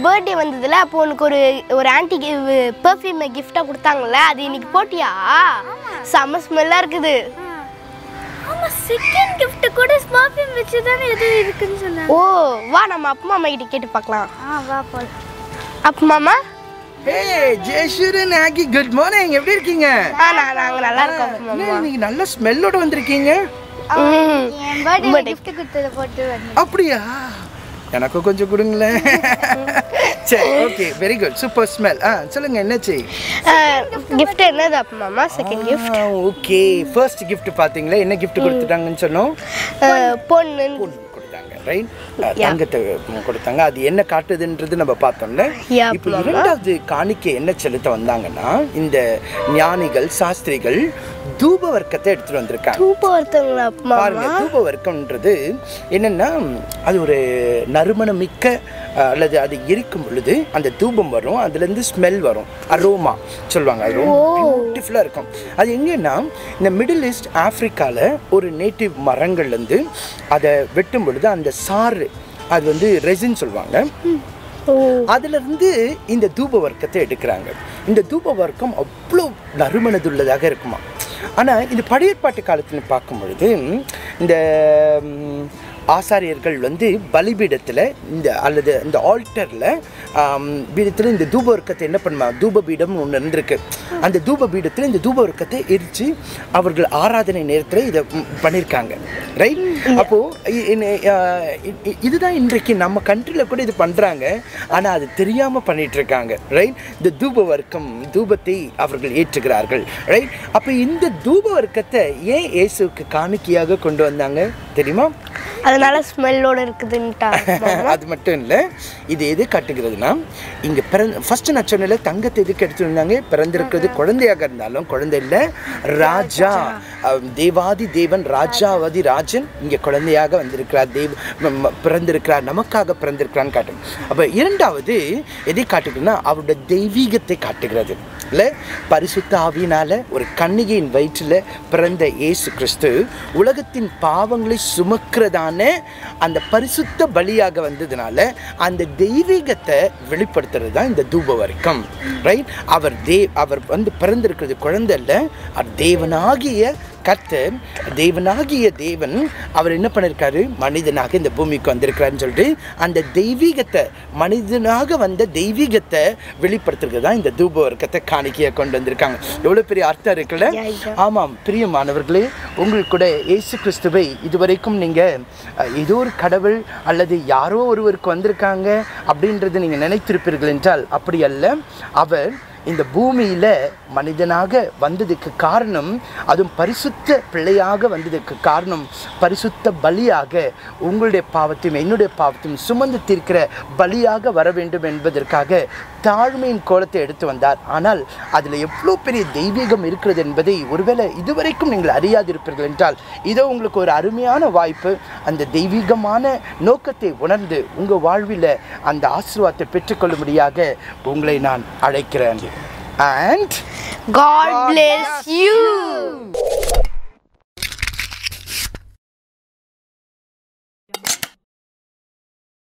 Birthday வந்ததுல அப்போ உனக்கு ஒரு ஒரு ஆன்டி பெர்ஃப்யூம் கிஃப்டா கொடுத்தாங்கல்ல அது இன்னைக்கு போட்டியா செம்ம ஸ்மெல்லா இருக்குது ஆமா செகண்ட் gift கூட பர்ஃப்யூம் வச்சு தானே எது இருக்குன்னு சொன்னாங்க ஓ வா நம்ம அப்பா மாமா கிட்ட கேட்டு பார்க்கலாம் ஆ வா போலாம் அப்பா மாமா ஹே ஜெயசூரன் ஆகி குட் மார்னிங் எப்படி இருக்கீங்க ஆ நான் நாங்க நல்லா இருக்கோம் அப்பா என்ன மாமா இன்னைக்கு நல்ல ஸ்மெல்லோட வந்திருக்கீங்க ம். என் பர்த்டே Birthday. gift கொடுத்தத போட்டு வந்தேன் அப்படியா எனக்கும் கொஞ்சம் கொடுங்களேன் சரி okay very good super smell ஆ சொல்லுங்க என்னாச்சு கிஃப்ட் என்னது அப்பா மாமா second gift okay first gift பாத்தீங்களா என்ன gift கொடுத்துட்டாங்கன்னு சொன்னோம் பொண்ணு பொன் கொடுத்தாங்க ரைட் தங்கத்தை கொடுத்தாங்க அது என்ன காட்டுதுன்றது நம்ம பார்த்தோம்ல Yeah, இப்போ mama. இரண்டாவது காணிக்கை என்ன செலுத்த வந்தாங்கன்னா இந்த ஞானிகள் சாஸ்திரிகள் தூப வர்க்கத்தை எடுத்துட்டு வந்திருக்காங்க தூப்ப ஒருத்தவங்களா அப்பா பாருங்க மாமா தூப வர்க்கம்ன்றது என்னன்னா அது ஒரு நறுமணம் மிக்க அஹ், அல்லது அது எரிக்கும் பொழுது அந்த தூபம் வரும் அதுல இருந்து ஸ்மெல் வரும் அரோமா சொல்லுவாங்க அது ரொம்ப பியூட்டிஃபுல்லாக இருக்கும் அது எங்கன்னா இந்த மிடில் ஈஸ்ட் ஆப்பிரிக்கால ஒரு நேட்டிவ் மரங்கள்ல இருந்து அதை வெட்டும் பொழுது அந்த சாறு அது வந்து ரெசின் சொல்லுவாங்க ஓ அதுல இருந்து இந்த தூப வர்க்கத்தை எடுக்கிறாங்க இந்த தூப வர்க்கம் அவ்வளோ நறுமணதுள்ளதாக இருக்குமா ஆனா இந்த பழையற்பாட்டு காலத்துல பார்க்கும் பொழுது இந்த ம், ஆசாரியர்கள் வந்து பலிபீடத்துல இந்த அல்லது இந்த ஆல்டர்ல பீடத்தில் இந்த தூப வர்க்கத்தை என்ன பண்ணுவாங்க தூப பீடம் ஒன்று இருந்திருக்கு அந்த தூப பீடத்தில் இந்த தூப வர்க்கத்தை எரிச்சு அவர்கள் ஆராதனை நேரத்தில் இதை ம், பண்ணியிருக்காங்க ரைட் அப்போ இ- இன- ஆ, இ- இ- இதுதான் இன்றைக்கு நம்ம கண்ட்ரியில் கூட இது பண்றாங்க ஆனா அது தெரியாம பண்ணிட்டு இருக்காங்க ரைட் இந்த தூப வர்க்கம் தூபத்தை அவர்கள் ஏற்றுகிறார்கள் ரைட் அப்ப இந்த தூப வர்க்கத்தை ஏன் இயேசுவுக்கு காணிக்கையாக கொண்டு வந்தாங்க தெரியுமா அதனால ஸ்மெல்லோட இருக்குதுன்ட்டா அது மட்டும் இல்லை இது எது காட்டுகிறதுனா இங்கே பிறந்த ஃபர்ஸ்ட் நான் சொன்னல தங்கத்தை எதுக்கு எடுத்து வந்தாங்க பிறந்திருக்கிறது குழந்தையாக இருந்தாலும் குழந்தை இல்லை ராஜா அஹ், தேவாதி தேவன் ராஜாவாதி ராஜன் இங்கே குழந்தையாக வந்திருக்கிறார் தேவ ம- ம- பிறந்திருக்கிறார் நமக்காக பிறந்திருக்கிறான்னு காட்டும் அப்போ இரண்டாவது எதை காட்டுகிறதுனா அவருடைய தெய்வீகத்தை காட்டுகிறது இல்லை பரிசுத்த ஆவியினால ஒரு கன்னிகையின் வயிற்றில் பிறந்த இயேசு கிறிஸ்து உலகத்தின் பாவங்களை சுமக்கிறதான அந்த பரிசுத்த பலியாக வந்ததுனால அந்த தெய்வீகத்தை வெளிப்படுத்துறது தான் இந்த தூப வர்க்கம் ரைட் அவர் தே அவர் வந்து பிறந்திருக்கிறது குழந்தை இல்லை அவர் தேவனாகிய கர்த்தர் தேவனாகிய தேவன் அவர் என்ன பண்ணிருக்காரு மனிதனாக இந்த பூமிக்கு வந்திருக்கிறாருன்னு சொல்லிட்டு அந்த தெய்வீகத்தை மனிதனாக வந்த தெய்வீகத்தை வெளிப்படுத்துறது தான் இந்த தூப வர்க்கத்தை காணிக்கையை கொண்டு வந்திருக்காங்க எவ்வளோ பெரிய அர்த்தம் இருக்குல்ல Yeah, yeah. ஆமாம் பிரியமானவர்களே உங்களுக்கு கூட இயேசு கிறிஸ்துவை இதுவரைக்கும் நீங்கள் ஏதோ ஒரு கடவுள் அல்லது யாரோ ஒருவருக்கு வந்திருக்காங்க அப்படின்றது நீங்கள் நினைத்திருப்பீர்கள் என்றால் அப்படி அல்ல அவர் இந்த பூமியில மனிதனாக வந்ததுக்கு காரணம் அதுவும் பரிசுத்த பிள்ளையாக வந்ததுக்கு காரணம் பரிசுத்த பலியாக உங்களுடைய பாவத்தையும் என்னுடைய பாவத்தையும் சுமந்து தீர்க்கிற பலியாக வர வேண்டும் என்பதற்காக தாழ்மையின் கோலத்தை எடுத்து வந்தார் ஆனால் அதில் எவ்வளோ பெரிய தெய்வீகம் இருக்கிறது என்பதை ஒருவேளை இதுவரைக்கும் நீங்கள் அறியாதிருப்பீர்கள் என்றால் இதோ உங்களுக்கு ஒரு அருமையான வாய்ப்பு அந்த தெய்வீகமான நோக்கத்தை உணர்ந்து உங்கள் வாழ்வில் அந்த ஆசீர்வாதத்தை பெற்றுக்கொள்ளும்படியாக உங்களை நான் அழைக்கிறேன் அண்ட் God bless you.